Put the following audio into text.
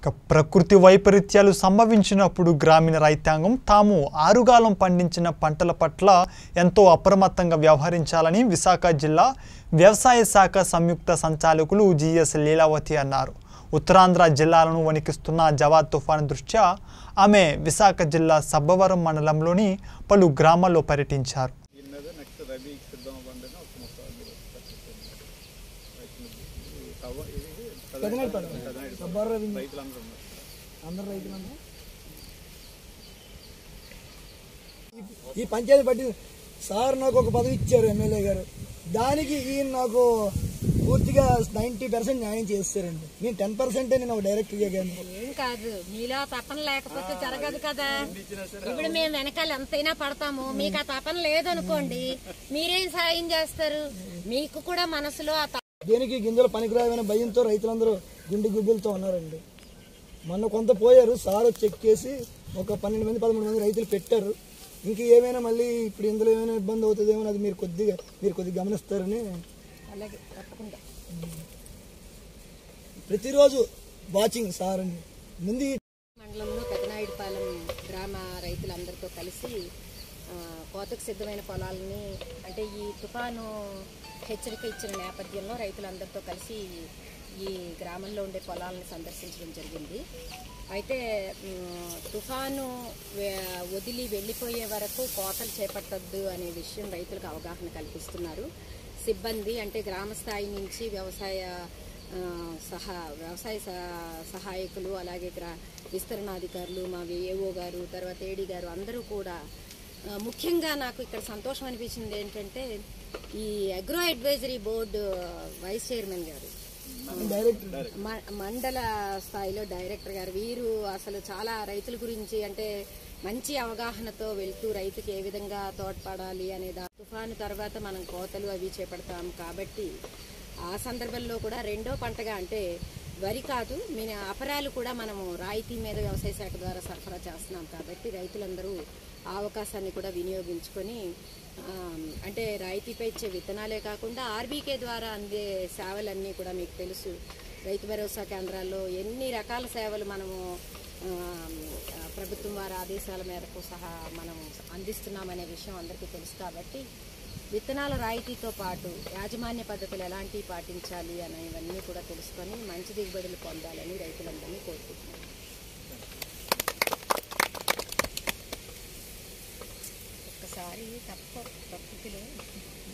ఇక ప్రకృతి వైపరీత్యాలు సంభవించినప్పుడు గ్రామీణ రైతాంగం తాము ఆరుగాలం పండించిన పంటల పట్ల ఎంతో అప్రమత్తంగా వ్యవహరించాలని విశాఖ జిల్లా వ్యవసాయ శాఖ సంయుక్త సంచాలకులు జిఎస్ లీలావతి అన్నారు ఉత్తరాంధ్ర జిల్లాలను వణికిస్తున్న జవాద్ తుఫాను దృష్ట్యా ఆమె విశాఖ జిల్లా సబ్బవరం మండలంలోని పలు గ్రామాల్లో పర్యటించారు దీని మీద నెక్స్ట్ రబీ సిద్ధం పండుగ ఒక మొక్క రైతులు కవ్వ ఇది కదనాడు పడ కదనాడు రబ్బర్ రవి రైతులందరూ ఉన్నారు అందరు రైతులందరూ ఈ- ఈ పంచాయతీ పట్టి సార్ నాకు ఒక పదవి ఇచ్చారు ఎమ్మెల్యే గారు దానికి ఈయన నాకు పూర్తిగా నైంటీ పర్సెంట్ న్యాయం చేస్తారండి నేను టెన్ పర్సెంటే నేను ఒక డైరెక్టర్ కానీ ఏం కాదు మీలో తపన లేకపోతే జరగదు కదా ఇప్పుడు మేము వెనకాల ఎంతైనా పడతాము మీకు ఆ తపన లేదనుకోండి మీరేం సాయం చేస్తారు మీకు కూడా మనసులో ఆ తపన దేనికి గింజలు పనికిరావనే భయంతో రైతులందరూ గుండె గుబ్బులతో ఉన్నారండి మొన్న కొంత పోయారు సార్ చెక్ చేసి ఒక పన్నెండు మంది పదమూడు మంది రైతులు పెట్టారు ఇంక ఏమైనా మళ్ళీ ఇప్పుడు ఇందులో ఏమైనా ఇబ్బంది అవుతుందేమో అది మీరు కొద్దిగా మీరు కొద్దిగా గమనిస్తారని అలాగే తప్పకుండా ప్రతిరోజు వాచింగ్ సార్ అండి ముందు ఈ మండలంలో పెదనాయుడుపాలెం గ్రామ రైతులందరితో కలిసి ఆ, కోతకు సిద్ధమైన పొలాలని అంటే ఈ తుఫాను హెచ్చరిక ఇచ్చిన నేపథ్యంలో రైతులందరితో కలిసి ఈ గ్రామంలో ఉండే పొలాలను సందర్శించడం జరిగింది అయితే ఉమ్, తుఫాను వే- వదిలి వెళ్ళిపోయే వరకు కోతలు చేపట్టద్దు అనే విషయం రైతులకు అవగాహన కల్పిస్తున్నారు సిబ్బంది అంటే గ్రామ స్థాయి నుంచి వ్యవసాయ ఆ, సహా వ్యవసాయ సహా- సహాయకులు అలాగే గ్రా విస్తరణాధికారులు మా ఏఓ గారు తర్వాత ఏడీ గారు అందరూ కూడా ఆ, ముఖ్యంగా నాకు ఇక్కడ సంతోషం అనిపించింది ఏంటంటే ఈ agro advisory board vice chairman గారు డైరెక్టర్ మ- మండల స్థాయిలో డైరెక్టర్ గారు వీరు అసలు చాలా రైతుల గురించి అంటే మంచి అవగాహనతో వెళ్తూ రైతుకి ఏ విధంగా తోడ్పడాలి అనే దా తుఫాను తర్వాత మనం కోతలు అవి చేపడతాం కాబట్టి ఆ సందర్భంలో కూడా రెండో పంటగా అంటే వరి కాదు మన అపరాలు కూడా మనము రాయితీ మీద వ్యవసాయ శాఖ ద్వారా సరఫరా చేస్తున్నాం కాబట్టి రైతులందరూ ఆ అవకాశాన్ని కూడా వినియోగించుకొని ఆ, అంటే రాయితీపై ఇచ్చే విత్తనాలే కాకుండా ఆర్బీకే ద్వారా అందే సేవలన్నీ కూడా మీకు తెలుసు రైతు భరోసా కేంద్రాల్లో ఎన్ని రకాల సేవలు మనము ఆ, ప్రభుత్వం వారి ఆదేశాల మేరకు సహా మనం అందిస్తున్నామనే విషయం అందరికీ తెలుసు కాబట్టి విత్తనాల రాయితీతో పాటు యాజమాన్య పద్ధతులు ఎలాంటివి పాటించాలి అనేవన్నీ కూడా తెలుసుకొని మంచి దిగుబడులు పొందాలని రైతులందరినీ కోరుకుంటున్నాను ఒక్కసారి తప్ప ప్రకృతిలో